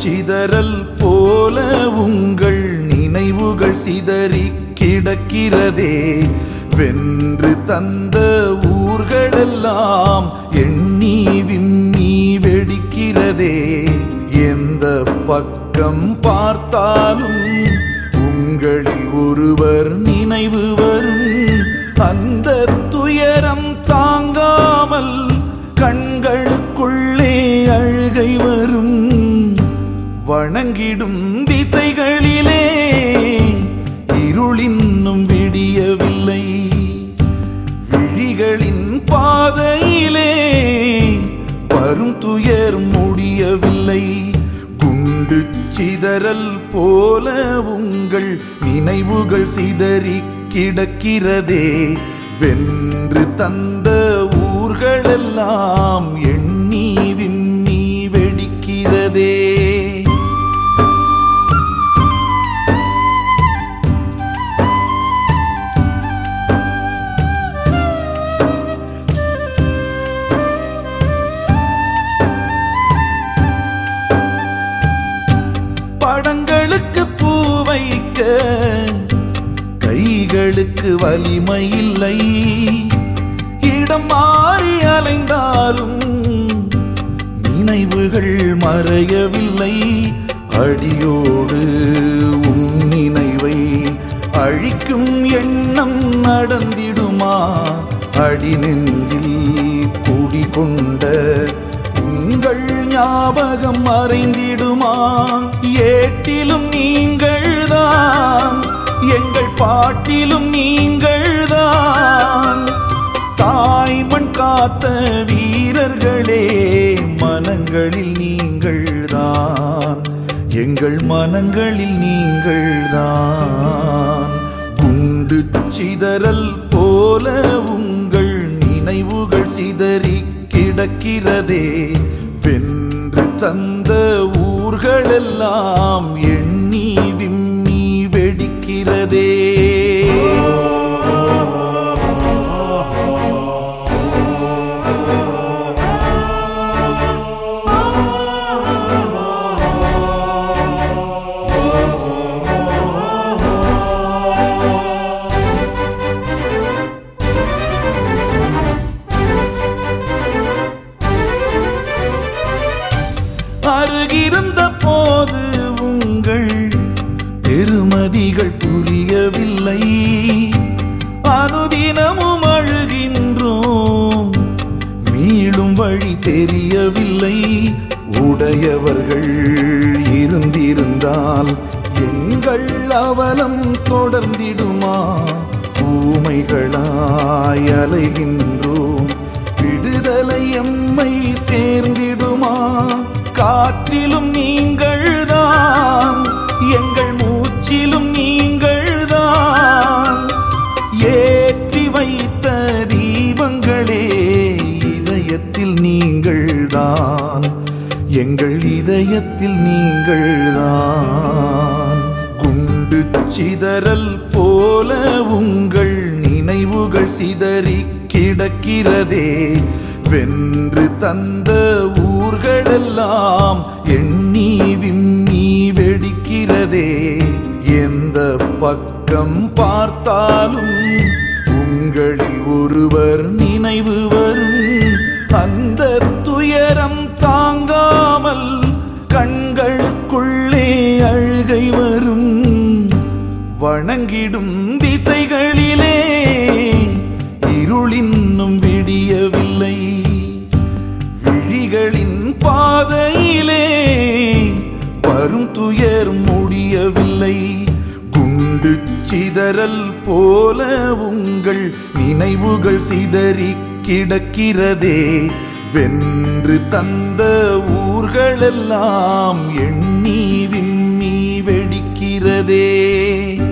சிதறல் போல உங்கள் நினைவுகள் சிதறி கிடக்கிறதே வென்று தந்த ஊர்களெல்லாம் எண்ணி விம்மி வெடிக்கிறதே எந்த பக்கம் பார்த்தாலும் உங்களில் ஒருவர் நினைவு வரும் அந்த துயரம் தாங்காமல் கண்களுக்குள்ளே அழுகை வரும் வணங்கிடும் திசைகளிலே இருளின்னும் விடியவில்லை விழிகளின் பாதையிலே வரும் துயர் முடியவில்லை குண்டு சிதறல் போல உங்கள் நினைவுகள் சிதறி கிடக்கிறதே வென்று தந்த ஊர்களெல்லாம் எண்ணி விம்மி வெடிக்கிறதே படங்களுக்கு பூ வைக்க கைகளுக்கு வலிமை இல்லை இடம் மாறி அலைந்தாலும் நினைவுகள் மறையவில்லை அடியோடு உன் நினைவை அழிக்கும் எண்ணம் நடந்திடுமா அடி நெஞ்சில் குடிகொண்ட உங்கள் ஞாபகம் மறைந்திடுமா ஏட்டிலும் நீங்கள்தான் எங்கள் பாட்டிலும் நீங்கள்தான் தாய்மண் காத்த வீரர்களே மனங்களில் நீங்கள்தான் எங்கள் மனங்களில் நீங்கள்தான் குண்டு சிதறல் போல உங்கள் நினைவுகள் சிதறி கிடக்கிறதே வென்று தந்த ஊர்களெல்லாம் எண்ணி விம்மி வெடிக்கிறதே அருகிருந்த போது உங்கள் பெருமதிகள் புரியவில்லை அனுதினமும் அழுகின்றோம் மீளும் வழி தெரியவில்லை உடையவர்கள் இருந்திருந்தால் எங்கள் அவலம் தொடர்ந்திடுமா ஊமைகளாய் அலைகின்றோம் விடுதலை எம்மை சேர்ந்திடுமா காற்றிலும் நீங்கள்தான் எங்கள் மூச்சிலும் நீங்கள்தான் ஏற்றி வைத்த தீபங்களே இதயத்தில் நீங்கள்தான் எங்கள் இதயத்தில் நீங்கள்தான் குண்டு சிதறல் போல உங்கள் நினைவுகள் சிதறி கிடக்கிறதே வென்று தந்த ஊர்களெல்லாம் எண்ணி விம்மி வெடிக்கிறதே எந்த பக்கம் பார்த்தாலும் உங்களில் ஒருவர் நினைவு வரும் அந்த துயரம் தாங்காமல் கண்களுக்குள்ளே அழுகை வரும் வணங்கிடும் திசைகளிலே இருளின்னும் விடியவில்லை விழிகளின் பாதையிலே வரும் துயர் முடியவில்லை குண்டு சிதறல் போல உங்கள் நினைவுகள் சிதறி கிடக்கிறதே வென்று தந்த ஊர்களெல்லாம் எண்ணி விம்மி வெடிக்கிறதே